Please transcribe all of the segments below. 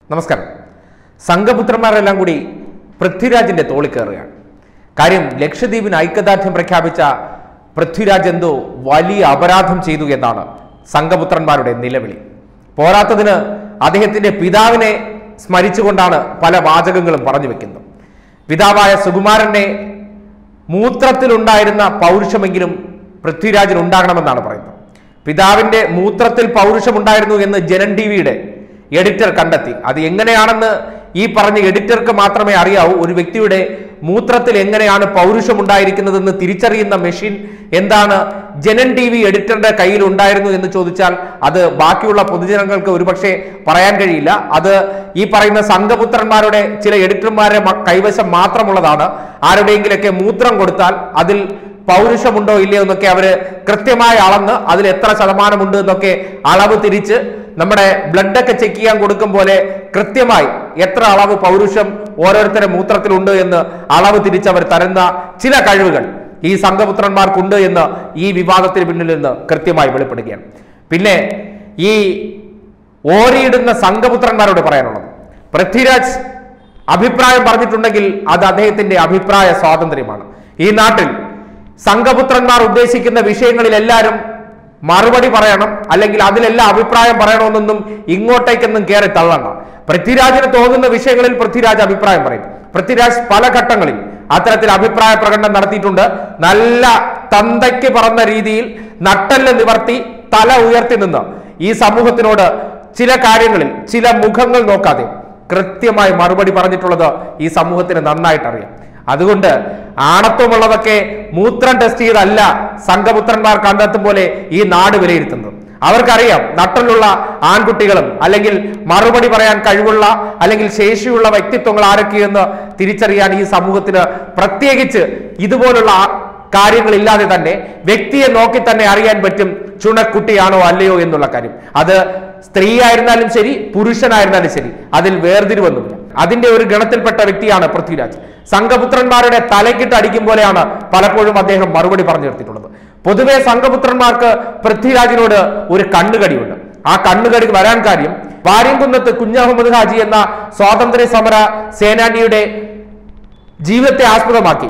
നമസ്കാരം സംഘപുത്രന്മാരെല്ലാം കൂടി പൃഥ്വിരാജിന്റെ തോളിൽ കയറുകയാണ് കാര്യം ലക്ഷദ്വീപിന് ഐക്യദാർഢ്യം പ്രഖ്യാപിച്ച പൃഥ്വിരാജ് എന്തോ വലിയ അപരാധം ചെയ്തു എന്നാണ് സംഘപുത്രന്മാരുടെ നിലവിളി പോരാത്തതിന് അദ്ദേഹത്തിന്റെ പിതാവിനെ സ്മരിച്ചുകൊണ്ടാണ് പല വാചകങ്ങളും പറഞ്ഞു വെക്കുന്നത് പിതാവായ സുകുമാരനെ മൂത്രത്തിലുണ്ടായിരുന്ന പൗരുഷമെങ്കിലും പൃഥ്വിരാജിന് ഉണ്ടാകണമെന്നാണ് പറയുന്നത് പിതാവിന്റെ മൂത്രത്തിൽ പൗരുഷമുണ്ടായിരുന്നു എന്ന് ജനൻ ടി വിയുടെ എഡിറ്റർ കണ്ടെത്തി അത് എങ്ങനെയാണെന്ന് ഈ പറഞ്ഞ എഡിറ്റർക്ക് മാത്രമേ അറിയാവൂ ഒരു വ്യക്തിയുടെ മൂത്രത്തിൽ എങ്ങനെയാണ് പൗരുഷം ഉണ്ടായിരിക്കുന്നതെന്ന് തിരിച്ചറിയുന്ന മെഷീൻ എന്താണ് ജനൻ ടി വി എഡിറ്ററുടെ കയ്യിൽ ഉണ്ടായിരുന്നു എന്ന് ചോദിച്ചാൽ അത് ബാക്കിയുള്ള പൊതുജനങ്ങൾക്ക് ഒരുപക്ഷെ പറയാൻ കഴിയില്ല അത് ഈ പറയുന്ന സംഘപുത്രന്മാരുടെ ചില എഡിറ്റർമാരെ മ- കൈവശം മാത്രമുള്ളതാണ് ആരുടെയെങ്കിലൊക്കെ മൂത്രം കൊടുത്താൽ അതിൽ പൗരുഷമുണ്ടോ ഇല്ലയോ എന്നൊക്കെ അവര് കൃത്യമായി അളന്ന് അതിൽ എത്ര ശതമാനമുണ്ട് എന്നൊക്കെ അളവ് തിരിച്ച് നമ്മുടെ ബ്ലഡ് ഒക്കെ ചെക്ക് ചെയ്യാൻ കൊടുക്കും പോലെ കൃത്യമായി എത്ര അളവ് പൗരുഷം ഓരോരുത്തരുടെ മൂത്രത്തിലുണ്ട് എന്ന് അളവ് തിരിച്ച് അവർ തരുന്ന ചില കഴിവുകൾ ഈ സംഘപുത്രന്മാർക്കുണ്ട് എന്ന് ഈ വിവാദത്തിന് പിന്നിൽ നിന്ന് കൃത്യമായി വെളിപ്പെടുകയാണ് പിന്നെ ഈ ഓരിയിടുന്ന സംഘപുത്രന്മാരോട് പറയാനുള്ളത് പൃഥ്വിരാജ് അഭിപ്രായം പറഞ്ഞിട്ടുണ്ടെങ്കിൽ അത് അദ്ദേഹത്തിന്റെ അഭിപ്രായ സ്വാതന്ത്ര്യമാണ് ഈ നാട്ടിൽ സംഘപുത്രന്മാർ ഉദ്ദേശിക്കുന്ന വിഷയങ്ങളിൽ എല്ലാവരും മറുപടി പറയണം അല്ലെങ്കിൽ അതിലെല്ലാം അഭിപ്രായം പറയണമെന്നൊന്നും ഇങ്ങോട്ടേക്കൊന്നും കയറി തള്ളണ്ട പൃഥ്വിരാജിന് തോന്നുന്ന വിഷയങ്ങളിൽ പൃഥ്വിരാജ് അഭിപ്രായം പറയും പൃഥ്വിരാജ് പല ഘട്ടങ്ങളിൽ അത്തരത്തിൽ അഭിപ്രായ പ്രകടനം നടത്തിയിട്ടുണ്ട് നല്ല തന്തയ്ക്ക് പറന്ന രീതിയിൽ നട്ടല് നിവർത്തി തല ഉയർത്തി നിന്ന് ഈ സമൂഹത്തിനോട് ചില കാര്യങ്ങളിൽ ചില മുഖങ്ങൾ നോക്കാതെ കൃത്യമായി മറുപടി പറഞ്ഞിട്ടുള്ളത് ഈ സമൂഹത്തിന് നന്നായിട്ട് അറിയാം അതുകൊണ്ട് ആണത്വമുള്ളതൊക്കെ മൂത്രം ടെസ്റ്റ് ചെയ്തല്ല സംഘപുത്രന്മാർ കണ്ടെത്തും പോലെ ഈ നാട് വിലയിരുത്തുന്നത് അവർക്കറിയാം നട്ടലുള്ള ആൺകുട്ടികളും അല്ലെങ്കിൽ മറുപടി പറയാൻ കഴിവുള്ള അല്ലെങ്കിൽ ശേഷിയുള്ള വ്യക്തിത്വങ്ങൾ ആരൊക്കെയെന്ന് തിരിച്ചറിയാൻ ഈ സമൂഹത്തിന് പ്രത്യേകിച്ച് ഇതുപോലുള്ള ആ- കാര്യങ്ങളില്ലാതെ തന്നെ വ്യക്തിയെ നോക്കി തന്നെ അറിയാൻ പറ്റും ചുണക്കുട്ടിയാണോ അല്ലയോ എന്നുള്ള കാര്യം അത് സ്ത്രീ ആയിരുന്നാലും ശരി പുരുഷനായിരുന്നാലും ശരി അതിൽ വേർതിരിവൊന്നുമില്ല അതിന്റെ ഒരു ഗണത്തിൽപ്പെട്ട വ്യക്തിയാണ് പൃഥ്വിരാജ് സംഘപുത്രന്മാരുടെ തലക്കിട്ട് അടിക്കും പോലെയാണ് പലപ്പോഴും അദ്ദേഹം മറുപടി പറഞ്ഞു നിർത്തിയിട്ടുള്ളത് പൊതുവെ സംഘപുത്രന്മാർക്ക് പൃഥ്വിരാജിനോട് ഒരു കണ്ണുകടിയുണ്ട് ആ കണ്ണുകടി വരാൻ കാര്യം വാര്യംകുന്നത്ത് കുഞ്ഞഹമ്മദ് ഹാജി എന്ന സ്വാതന്ത്ര്യ സമര സേനാനിയുടെ ജീവിതത്തെ ആസ്പദമാക്കി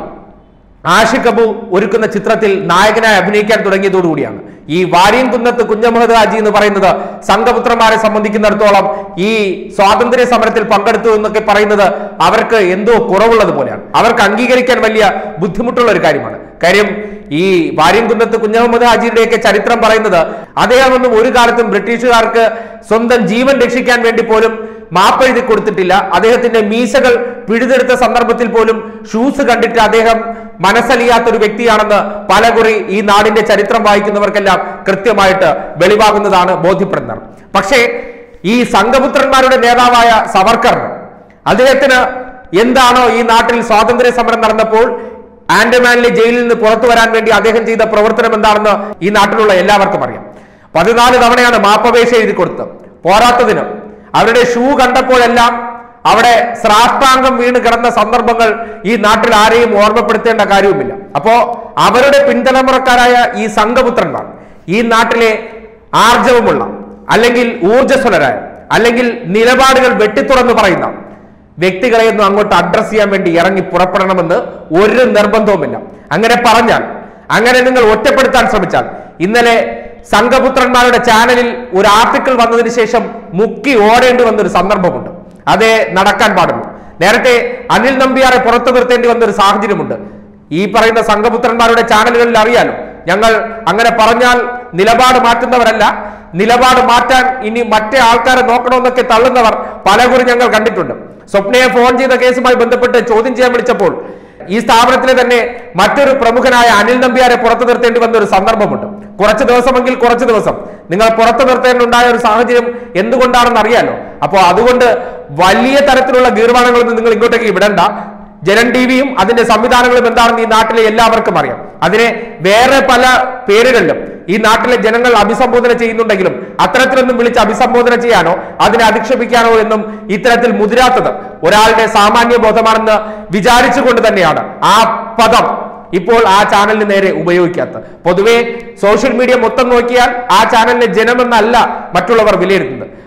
ആഷിഖ് അബു ഒരുക്കുന്ന ചിത്രത്തിൽ നായകനായി അഭിനയിക്കാൻ തുടങ്ങിയതോടുകൂടിയാണ് ഈ വാര്യംകുന്നത്ത് കുഞ്ഞമുഹമ്മദ് ഹാജി എന്ന് പറയുന്നത് സംഘപുത്രന്മാരെ സംബന്ധിക്കുന്നിടത്തോളം ഈ സ്വാതന്ത്ര്യ സമരത്തിൽ പങ്കെടുത്തു എന്നൊക്കെ പറയുന്നത് അവർക്ക് എന്തോ കുറവുള്ളത് പോലെയാണ് അവർക്ക് അംഗീകരിക്കാൻ വലിയ ബുദ്ധിമുട്ടുള്ള ഒരു കാര്യമാണ് കാര്യം ഈ വാര്യംകുന്നത്ത് കുഞ്ഞമുഹമ്മദ് ഹാജിയുടെയൊക്കെ ചരിത്രം പറയുന്നത് അദ്ദേഹമൊന്നും ഒരു കാലത്തും ബ്രിട്ടീഷുകാർക്ക് സ്വന്തം ജീവൻ രക്ഷിക്കാൻ വേണ്ടി പോലും മാപ്പെഴുതി കൊടുത്തിട്ടില്ല അദ്ദേഹത്തിന്റെ മീശകൾ പിഴുതെടുത്ത സന്ദർഭത്തിൽ പോലും ഷൂസ് കണ്ടിട്ട് അദ്ദേഹം മനസ്സലിയാത്ത ഒരു വ്യക്തിയാണെന്ന് പലകുറി ഈ നാടിന്റെ ചരിത്രം വായിക്കുന്നവർക്കെല്ലാം കൃത്യമായിട്ട് വെളിവാകുന്നതാണ് ബോധ്യപ്പെടുന്നത് പക്ഷേ ഈ സംഘപുത്രന്മാരുടെ നേതാവായ സവർക്കർ അദ്ദേഹത്തിന് എന്താണോ ഈ നാട്ടിൽ സ്വാതന്ത്ര്യ സമരം നടന്നപ്പോൾ ആൻഡമാനിലെ ജയിലിൽ നിന്ന് പുറത്തു വരാൻ വേണ്ടി അദ്ദേഹം ചെയ്ത പ്രവർത്തനം എന്താണെന്ന് ഈ നാട്ടിലുള്ള എല്ലാവർക്കും അറിയാം പതിനാല് തവണയാണ് മാപ്പപേക്ഷ എഴുതി കൊടുത്തത് പോരാത്തതിന് അവരുടെ ഷൂ കണ്ടപ്പോഴെല്ലാം അവിടെ ശ്രാഷ്ടാംഗം വീണ് കിടന്ന സന്ദർഭങ്ങൾ ഈ നാട്ടിൽ ആരെയും ഓർമ്മപ്പെടുത്തേണ്ട കാര്യവുമില്ല അപ്പോ അവരുടെ പിൻതലമുറക്കാരായ ഈ സംഘപുത്രന്മാർ ഈ നാട്ടിലെ ആർജവമുള്ള അല്ലെങ്കിൽ ഊർജ്ജസ്വലരായ അല്ലെങ്കിൽ നിലപാടുകൾ വെട്ടിത്തുറന്ന് പറയുന്ന വ്യക്തികളെയൊന്നും അങ്ങോട്ട് അഡ്രസ് ചെയ്യാൻ വേണ്ടി ഇറങ്ങി പുറപ്പെടണമെന്ന് ഒരു നിർബന്ധവുമില്ല അങ്ങനെ പറഞ്ഞാൽ അങ്ങനെ നിങ്ങൾ ഒറ്റപ്പെടുത്താൻ ശ്രമിച്ചാൽ ഇന്നലെ സംഘപുത്രന്മാരുടെ ചാനലിൽ ഒരു ആർട്ടിക്കിൾ വന്നതിന് ശേഷം മുക്കി ഓടേണ്ടി വന്നൊരു സന്ദർഭമുണ്ട് അതേ നടക്കാൻ പാടുള്ളൂ നേരത്തെ അനിൽ നമ്പ്യാറെ പുറത്തു നിർത്തേണ്ടി വന്ന ഒരു സാഹചര്യമുണ്ട് ഈ പറയുന്ന സംഘപുത്രന്മാരുടെ ചാനലുകളിൽ അറിയാലോ ഞങ്ങൾ അങ്ങനെ പറഞ്ഞാൽ നിലപാട് മാറ്റുന്നവരല്ല നിലപാട് മാറ്റാൻ ഇനി മറ്റേ ആൾക്കാരെ നോക്കണമെന്നൊക്കെ തള്ളുന്നവർ പലകുറി ഞങ്ങൾ കണ്ടിട്ടുണ്ട് സ്വപ്നയെ ഫോൺ ചെയ്ത കേസുമായി ബന്ധപ്പെട്ട് ചോദ്യം ചെയ്യാൻ വിളിച്ചപ്പോൾ ഈ സ്ഥാപനത്തിലെ തന്നെ മറ്റൊരു പ്രമുഖനായ അനിൽ നമ്പ്യാരെ പുറത്തു നിർത്തേണ്ടി വന്ന ഒരു സന്ദർഭമുണ്ട് കുറച്ച് ദിവസമെങ്കിൽ കുറച്ച് ദിവസം നിങ്ങൾ പുറത്തു നിർത്തേണ്ടുണ്ടായ ഒരു സാഹചര്യം എന്തുകൊണ്ടാണെന്ന് അറിയാലോ അപ്പോൾ അതുകൊണ്ട് വലിയ തരത്തിലുള്ള ഗീർവാണങ്ങളൊന്നും നിങ്ങൾ ഇങ്ങോട്ടേക്ക് വിടണ്ട ജനൻ ടി വിയും അതിന്റെ സംവിധാനങ്ങളും എന്താണെന്ന് ഈ നാട്ടിലെ എല്ലാവർക്കും അറിയാം അതിനെ വേറെ പല പേരുകളിലും ഈ നാട്ടിലെ ജനങ്ങൾ അഭിസംബോധന ചെയ്യുന്നുണ്ടെങ്കിലും അത്തരത്തിലൊന്നും വിളിച്ച് അഭിസംബോധന ചെയ്യാനോ അതിനെ അധിക്ഷേപിക്കാനോ എന്നും ഇത്തരത്തിൽ മുതിരാത്തത് ഒരാളുടെ സാമാന്യ ബോധമാണെന്ന് വിചാരിച്ചുകൊണ്ട് തന്നെയാണ് ആ പദം ഇപ്പോൾ ആ ചാനലിന് നേരെ ഉപയോഗിക്കാത്ത പൊതുവെ സോഷ്യൽ മീഡിയ മൊത്തം നോക്കിയാൽ ആ ചാനലിലെ ജനമെന്നല്ല മറ്റുള്ളവർ വിലയിരുത്തുന്നത്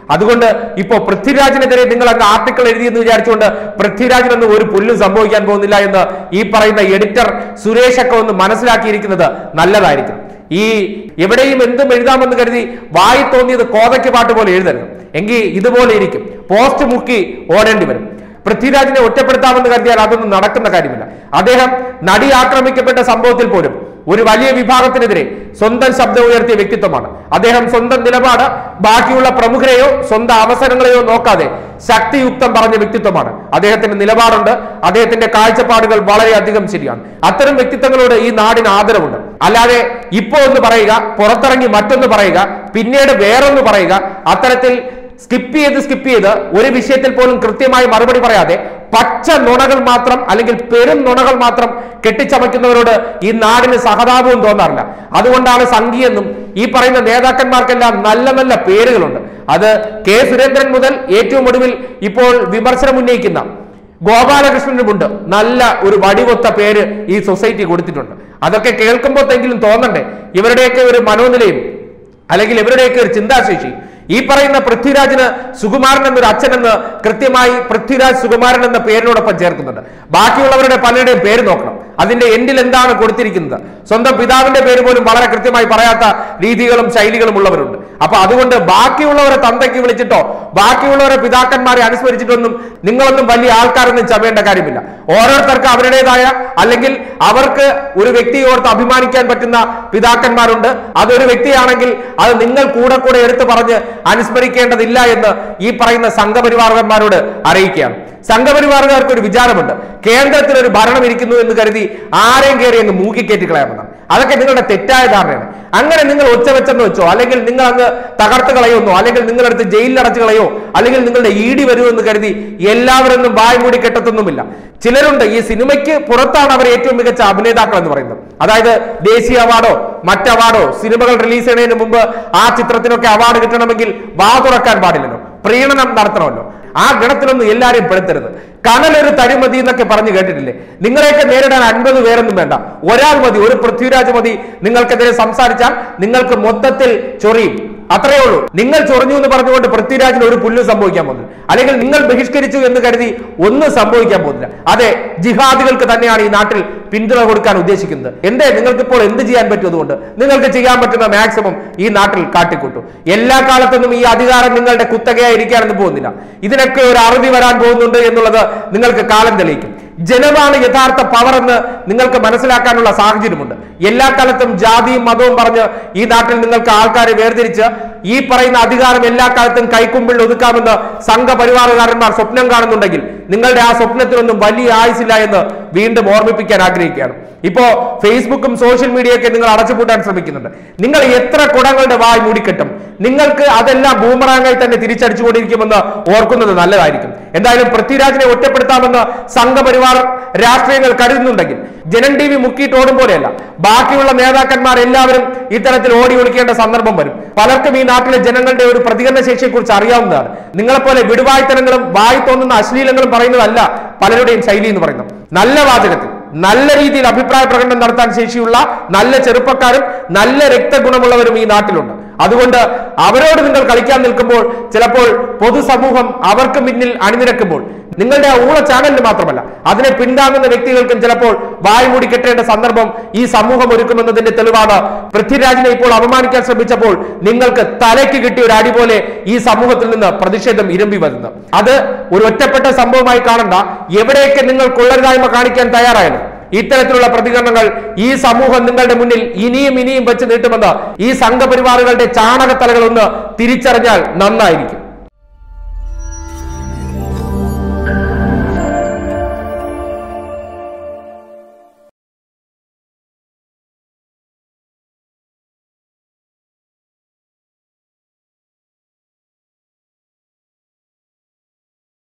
അതുകൊണ്ട് ഇപ്പോ പൃഥ്വിരാജിനെതിരെ നിങ്ങൾ അങ്ങ് ആർട്ടിക്കിൾ എഴുതിയെന്ന് വിചാരിച്ചുകൊണ്ട് പൃഥ്വിരാജിനൊന്നും ഒരു പുല്ലും സംഭവിക്കാൻ പോകുന്നില്ല എന്ന് ഈ പറയുന്ന എഡിറ്റർ സുരേഷൊക്കെ ഒന്ന് മനസ്സിലാക്കിയിരിക്കുന്നത് നല്ലതായിരിക്കും ഈ എവിടെയും എന്തും എഴുതാമെന്ന് കരുതി വായി തോന്നിയത് കോതയ്ക്ക് പാട്ട് പോലെ എഴുതരുത് എങ്കിൽ ഇതുപോലെ ഇരിക്കും പോസ്റ്റ് മുക്കി ഓടേണ്ടി വരും പൃഥ്വിരാജിനെ ഒറ്റപ്പെടുത്താമെന്ന് കരുതിയാൽ അതൊന്നും നടക്കുന്ന കാര്യമില്ല അദ്ദേഹം നടി ആക്രമിക്കപ്പെട്ട സംഭവത്തിൽ പോലും ഒരു വലിയ വിഭാഗത്തിനെതിരെ സ്വന്തം ശബ്ദം ഉയർത്തിയ വ്യക്തിത്വമാണ് അദ്ദേഹം സ്വന്തം നിലപാട് ബാക്കിയുള്ള പ്രമുഖരെയോ സ്വന്തം അവസരങ്ങളെയോ നോക്കാതെ ശക്തിയുക്തം പറഞ്ഞ വ്യക്തിത്വമാണ് അദ്ദേഹത്തിന്റെ നിലപാടുണ്ട് അദ്ദേഹത്തിന്റെ കാഴ്ചപ്പാടുകൾ വളരെയധികം ശരിയാണ് അത്തരം വ്യക്തിത്വങ്ങളോട് ഈ നാടിന് ആദരവുണ്ട് അല്ലാതെ ഇപ്പോ ഒന്ന് പറയുക പുറത്തിറങ്ങി മറ്റൊന്ന് പറയുക പിന്നീട് വേറൊന്ന് പറയുക അത്തരത്തിൽ സ്കിപ്പ് ചെയ്ത് സ്കിപ്പ് ചെയ്ത് ഒരു വിഷയത്തിൽ പോലും കൃത്യമായി മറുപടി പറയാതെ പച്ച നുണകൾ മാത്രം അല്ലെങ്കിൽ പെരും നുണകൾ മാത്രം കെട്ടിച്ചമയ്ക്കുന്നവരോട് ഈ നാടിന് സഹതാപവും തോന്നാറില്ല അതുകൊണ്ടാണ് സംഘിയെന്നും ഈ പറയുന്ന നേതാക്കന്മാർക്കെല്ലാം നല്ല നല്ല പേരുകളുണ്ട് അത് കെ സുരേന്ദ്രൻ മുതൽ ഏറ്റവും ഒടുവിൽ ഇപ്പോൾ വിമർശനം ഉന്നയിക്കുന്ന ഗോപാലകൃഷ്ണനുമുണ്ട് നല്ല ഒരു വടികൊത്ത പേര് ഈ സൊസൈറ്റി കൊടുത്തിട്ടുണ്ട് അതൊക്കെ കേൾക്കുമ്പോഴത്തെങ്കിലും തോന്നണ്ടേ ഇവരുടെയൊക്കെ ഒരു മനോനിലയും അല്ലെങ്കിൽ ഇവരുടെയൊക്കെ ഒരു ചിന്താശേഷി ഈ പറയുന്ന പൃഥ്വിരാജിന് സുകുമാരൻ എന്നൊരു അച്ഛനെന്ന് കൃത്യമായി പൃഥ്വിരാജ് സുകുമാരൻ എന്ന പേരിനോടൊപ്പം ചേർക്കുന്നുണ്ട് ബാക്കിയുള്ളവരുടെ പലരുടെയും പേര് നോക്കണം അതിന്റെ എൻഡിൽ എന്താണ് കൊടുത്തിരിക്കുന്നത് സ്വന്തം പിതാവിന്റെ പേര് പോലും വളരെ കൃത്യമായി പറയാത്ത രീതികളും ശൈലികളും ഉള്ളവരുണ്ട് അപ്പൊ അതുകൊണ്ട് ബാക്കിയുള്ളവരെ തന്തയ്ക്ക് വിളിച്ചിട്ടോ ബാക്കിയുള്ളവരെ പിതാക്കന്മാരെ അനുസ്മരിച്ചിട്ടൊന്നും നിങ്ങളൊന്നും വലിയ ആൾക്കാരൊന്നും ചമയേണ്ട കാര്യമില്ല ഓരോരുത്തർക്ക് അവരുടേതായ അല്ലെങ്കിൽ അവർക്ക് ഒരു വ്യക്തിയെ ഓർത്ത് അഭിമാനിക്കാൻ പറ്റുന്ന പിതാക്കന്മാരുണ്ട് അതൊരു വ്യക്തിയാണെങ്കിൽ അത് നിങ്ങൾ കൂടെ കൂടെ എടുത്തു പറഞ്ഞ് അനുസ്മരിക്കേണ്ടതില്ല എന്ന് ഈ പറയുന്ന സംഘപരിവാർകന്മാരോട് അറിയിക്കുകയാണ് സംഘപരിവാറുകാർക്ക് ഒരു വിചാരമുണ്ട് കേന്ദ്രത്തിൽ ഒരു ഭരണം ഇരിക്കുന്നു എന്ന് കരുതി ആരെയും കയറി അങ്ങ് മൂക്കിക്കയറ്റി കളയാമെന്നാണ് അതൊക്കെ നിങ്ങളുടെ തെറ്റായ ധാരണയാണ് അങ്ങനെ നിങ്ങൾ ഒച്ച വെച്ചെന്ന് വെച്ചോ അല്ലെങ്കിൽ നിങ്ങൾ അങ്ങ് തകർത്ത് കളയുന്നോ അല്ലെങ്കിൽ നിങ്ങളടുത്ത് ജയിലിൽ അടച്ചു കളയോ അല്ലെങ്കിൽ നിങ്ങളുടെ ഈടി വരുമെന്ന് കരുതി എല്ലാവരൊന്നും വായ് മൂടി കെട്ടത്തൊന്നുമില്ല ചിലരുണ്ട് ഈ സിനിമയ്ക്ക് പുറത്താണ് അവർ ഏറ്റവും മികച്ച അഭിനേതാക്കൾ എന്ന് പറയുന്നത് അതായത് ദേശീയ അവാർഡോ മറ്റ് അവാർഡോ സിനിമകൾ റിലീസ് ചെയ്യുന്നതിന് മുമ്പ് ആ ചിത്രത്തിനൊക്കെ അവാർഡ് കിട്ടണമെങ്കിൽ വാ തുറക്കാൻ പാടില്ലല്ലോ പ്രീണനം നടത്തണമല്ലോ ആ ഗണത്തിലൊന്നും എല്ലാരെയും പെടുത്തരുത് കനലൊരു തരിമതി എന്നൊക്കെ പറഞ്ഞു കേട്ടിട്ടില്ലേ നിങ്ങളെയൊക്കെ നേരിടാൻ അൻപത് പേരൊന്നും വേണ്ട ഒരാൾ മതി ഒരു പൃഥ്വിരാജ് മതി നിങ്ങൾക്കെതിരെ സംസാരിച്ചാൽ നിങ്ങൾക്ക് മൊത്തത്തിൽ ചൊറിയും അത്രയേ ഉള്ളൂ നിങ്ങൾ ചൊറിഞ്ഞു എന്ന് പറഞ്ഞുകൊണ്ട് പൃഥ്വിരാജിന് ഒരു പുല്ലും സംഭവിക്കാൻ പോകുന്നില്ല അല്ലെങ്കിൽ നിങ്ങൾ ബഹിഷ്കരിച്ചു എന്ന് കരുതി ഒന്നും സംഭവിക്കാൻ പോകുന്നില്ല അതെ ജിഹാദികൾക്ക് തന്നെയാണ് ഈ നാട്ടിൽ പിന്തുണ കൊടുക്കാൻ ഉദ്ദേശിക്കുന്നത് എന്തേ നിങ്ങൾക്ക് ഇപ്പോൾ എന്ത് ചെയ്യാൻ പറ്റും അതുകൊണ്ട് നിങ്ങൾക്ക് ചെയ്യാൻ പറ്റുന്ന മാക്സിമം ഈ നാട്ടിൽ കാട്ടിക്കൂട്ടു എല്ലാ കാലത്തൊന്നും ഈ അധികാരം നിങ്ങളുടെ കുത്തകയായി ഇരിക്കാനൊന്നും പോകുന്നില്ല ഇതിനൊക്കെ ഒരു അറുതി വരാൻ പോകുന്നുണ്ട് എന്നുള്ളത് നിങ്ങൾക്ക് കാലം തെളിയിക്കും ജനമാണ് യഥാർത്ഥ പവർ എന്ന് നിങ്ങൾക്ക് മനസ്സിലാക്കാനുള്ള സാഹചര്യമുണ്ട് എല്ലാ കാലത്തും ജാതിയും മതവും പറഞ്ഞ് ഈ നാട്ടിൽ നിങ്ങൾക്ക് ആൾക്കാരെ വേർതിരിച്ച് ഈ പറയുന്ന അധികാരം എല്ലാ കാലത്തും കൈക്കുമ്പിൾ ഒതുക്കാമെന്ന് സംഘപരിവാറുകാരന്മാർ സ്വപ്നം കാണുന്നുണ്ടെങ്കിൽ നിങ്ങളുടെ ആ സ്വപ്നത്തിനൊന്നും വലിയ ആയുസില്ല എന്ന് വീണ്ടും ഓർമ്മിപ്പിക്കാൻ ആഗ്രഹിക്കുകയാണ് ഇപ്പോ ഫേസ്ബുക്കും സോഷ്യൽ മീഡിയയൊക്കെ നിങ്ങൾ അടച്ചുപൂട്ടാൻ ശ്രമിക്കുന്നുണ്ട് നിങ്ങൾ എത്ര കുടങ്ങളുടെ വായ് മൂടിക്കെട്ടും നിങ്ങൾക്ക് അതെല്ലാം ബൂമറാങ്ങായി തന്നെ തിരിച്ചടിച്ചുകൊണ്ടിരിക്കുമെന്ന് ഓർക്കുന്നത് നല്ലതായിരിക്കും എന്തായാലും പൃഥ്വിരാജിനെ ഒറ്റപ്പെടുത്താമെന്ന് സംഘപരിവാർ രാഷ്ട്രീയങ്ങൾ കരുതുന്നുണ്ടെങ്കിൽ ജനൻ ടി വി മുക്കിയിട്ട് ഓടും പോലെയല്ല ബാക്കിയുള്ള നേതാക്കന്മാർ എല്ലാവരും ഇത്തരത്തിൽ ഓടി ഒളിക്കേണ്ട സന്ദർഭം വരും പലർക്കും ഈ നാട്ടിലെ ജനങ്ങളുടെ ഒരു പ്രതികരണ ശേഷിയെ കുറിച്ച് അറിയാവുന്നതാണ് നിങ്ങളെപ്പോലെ വിടുവായ്ത്തരങ്ങളും വായി തോന്നുന്ന അശ്ലീലങ്ങളും പറയുന്നതല്ല പലരുടെയും ശൈലി എന്ന് പറയുന്നത് നല്ല വാചകത്തിൽ നല്ല രീതിയിൽ അഭിപ്രായ പ്രകടനം നടത്താൻ ശേഷിയുള്ള നല്ല ചെറുപ്പക്കാരും നല്ല രക്തഗുണമുള്ളവരും ഈ നാട്ടിലുണ്ട് അതുകൊണ്ട് അവരോട് നിങ്ങൾ കളിക്കാൻ നിൽക്കുമ്പോൾ ചിലപ്പോൾ പൊതുസമൂഹം അവർക്ക് മുന്നിൽ അണിനിരക്കുമ്പോൾ നിങ്ങളുടെ ആ ഊള ചാനലിന് മാത്രമല്ല അതിനെ പിന്താങ്ങുന്ന വ്യക്തികൾക്കും ചിലപ്പോൾ വായ് മൂടി കെട്ടേണ്ട സന്ദർഭം ഈ സമൂഹം ഒരുക്കുമെന്നതിന്റെ തെളിവാണ് പൃഥ്വിരാജിനെ ഇപ്പോൾ അപമാനിക്കാൻ ശ്രമിച്ചപ്പോൾ നിങ്ങൾക്ക് തലയ്ക്ക് കിട്ടിയ ഒരു അടി പോലെ ഈ സമൂഹത്തിൽ നിന്ന് പ്രതിഷേധം ഇരമ്പി വരുന്നത് അത് ഒരു ഒറ്റപ്പെട്ട സംഭവമായി കാണണ്ട എവിടെയൊക്കെ നിങ്ങൾ കൊള്ളരുതായ്മ കാണിക്കാൻ തയ്യാറായാലും ഇത്തരത്തിലുള്ള പ്രതികരണങ്ങൾ ഈ സമൂഹം നിങ്ങളുടെ മുന്നിൽ ഇനിയും ഇനിയും വെച്ച് നീട്ടുമെന്ന് ഈ സംഘപരിവാറുകളുടെ ചാണകത്തലകൾ ഒന്ന് തിരിച്ചറിഞ്ഞാൽ നന്നായിരിക്കും